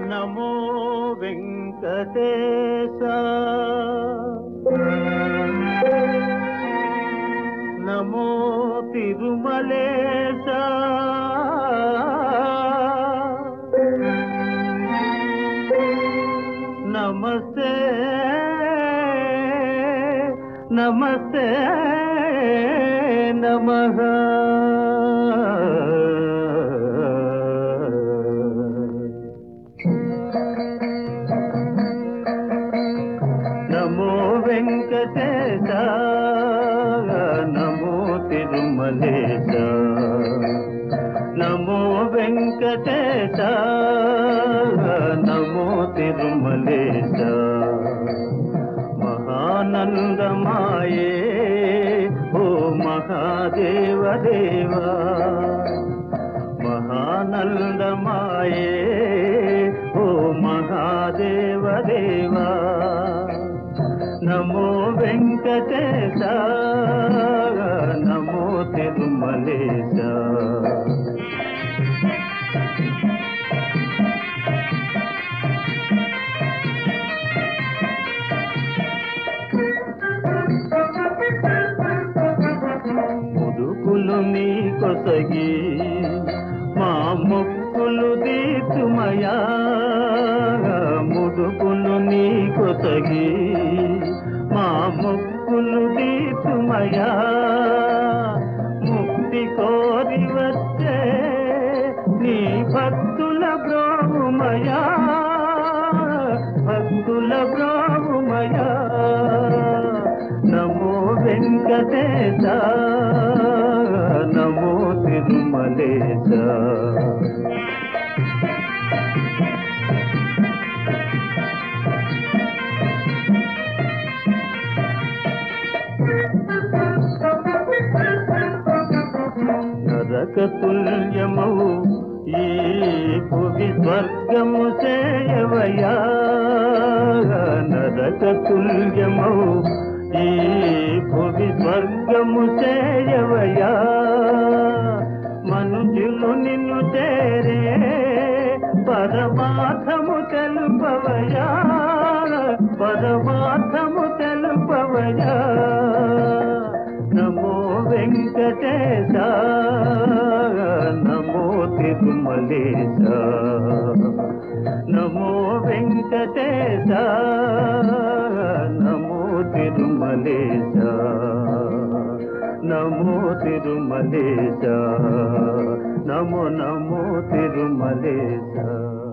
నమో వెంకటేశ నమో తిరుమలేశ నమస్తే నమస్తే నమః నమో వెంకటేశ నమో తిరుమలేశ నమో వెంకటేశ నమో తిరుమలేశ మహానందమాయే ఓ మహాదేవ దేవా మహానందమాయే ఓ మహాదేవ దేవా నమో వెంకటేశ నమో తిరుమలేశ ముదుకులు నీ కొసగి మా మొక్కులు దీతుమయా ముదుకులు నీ కొసగి మా మొక్కులు దీతుమయా ముక్తి కోరి వచ్చే నీ భక్తుల బ్రోమయా భక్తుల బ్రోమయా నమో వెంకటేశ నమో తిరుమలేశ నరక తుల్యమౌ ఈ భువి స్వర్గము చేయవయా నరక తుల్యమౌ ఈ భువి స్వర్గము చేయవయా మనుజులు నిన్ను చేరే పరమార్థము తెలుపవయా పరమార్థము తెలుపవయా నమో వెంకటేశ నమో తిరుమలేశ నమో వెంకటేశ నమో తిరుమలేశ నమో తిరుమలేశ నమో నమో తిరుమలేశ